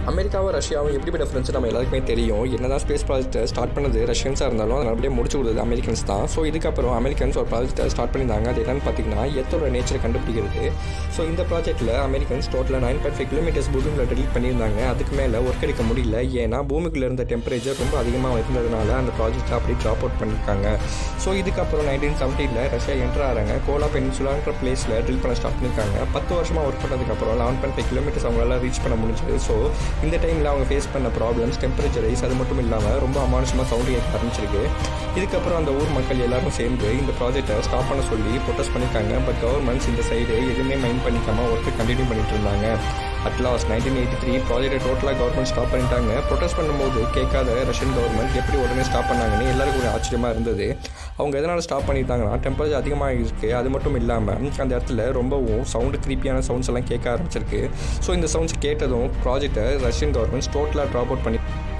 அமெரிக்காவும் ரஷ்யாவும் எப்படிப்பட்ட ஃப்ரெண்ட்ஸ் நம்ம எல்லாருக்குமே தெரியும் என்னதான் ஸ்பேஸ் ப்ராஜெக்ட்டை ஸ்டார்ட் பண்ணது ரஷ்யன்ஸாக இருந்தாலும் அதை அப்படியே முடிச்சு கொடுத்தது அமெரிக்கன்ஸ் தான் ஸோ இதுக்கப்புறம் அமெரிக்கன்ஸ் ஒரு ப்ராஜெக்ட்டை ஸ்டார்ட் பண்ணியிருந்தாங்க அது என்னன்னு பார்த்தீங்கன்னா எத்தோட நேச்சரை கண்டுபிடிக்கிறது ஸோ இந்த ப்ராஜெக்ட்டில் அமெரிக்கன்ஸ் டோட்டலாக நைன் பாயிண்ட் ஃபைவ் கிலோமீட்டர்ஸ் பூமியில் டெலிட் பண்ணியிருந்தாங்க அதுக்கு மேலே ஒர்க் எடுக்க முடியல ஏன்னா பூமிக்குள்ளே இருந்த டெம்பரேச்சர் ரொம்ப அதிகமாக இருந்ததுனால அந்த ப்ராஜெக்ட்டை அப்படியே ட்ராப் அவுட் பண்ணியிருக்காங்க ஸோ இதுக்கப்புறம் நைன்டீன் செவன்டீனில் ரஷ்யா என்ட்ரு ஆகிறாங்க கோலா பெனிசுலான்ற பிளேஸில் ட்ரில் பண்ண ஸ்டார்ட் பண்ணியிருக்காங்க பத்து வருஷமாக ஒர்க் பண்ணதுக்கப்புறம் லெவன் பாயிண்ட் ஃபைவ் கிலோமீட்டர்ஸ் அவங்களால ரீச் பண்ண முடிஞ்சது ஸோ இந்த டைமில் அவங்க ஃபேஸ் பண்ண ப்ராப்ளம்ஸ் டெம்பரேச்சர் ரைஸ் அது மட்டும் இல்லாமல் ரொம்ப அமானுஷமாக சவுண்டு கேட்க ஆரம்பிச்சிருக்கு இதுக்கப்புறம் அந்த ஊர் மக்கள் எல்லாரும் சேர்ந்து இந்த ப்ராஜெக்ட்டை ஸ்டாப் பண்ண சொல்லி ப்ரொட்டஸ்ட் பண்ணியிருக்காங்க பட் கவர்மெண்ட்ஸ் இந்த சைடு எதுவுமே மைண்ட் பண்ணிக்காம ஒர்க்கு கண்டினியூ பண்ணிட்டு இருந்தாங்க at last nineteen eighty three ப்ராஜெக்டை டோட்டலாக கவர்மெண்ட் ஸ்டாப் பண்ணிட்டாங்க ப்ரொட்டஸ்ட் பண்ணும்போது கேட்காத ரஷ்யன் கவர்மெண்ட் எப்படி உடனே ஸ்டாப் பண்ணாங்கன்னு எல்லாருக்கும் ஒரு ஆச்சரியமாக இருந்தது அவங்க எதனால் ஸ்டாப் பண்ணிட்டாங்கன்னா டெம்பரேச்சர் அதிகமாக இருக்குது அது மட்டும் இல்லாமல் அந்த இடத்துல ரொம்பவும் சவுண்டு க்ரீப்பியான சவுண்ட்ஸ் எல்லாம் கேட்க ஆரம்பிச்சிருக்கு ஸோ இந்த சவுண்ட்ஸ் கேட்டதும் ப்ராஜெக்டை ரஷ்யன் கவர்மெண்ட்ஸ் டோட்டலாக ட்ராப் அவுட் பண்ணி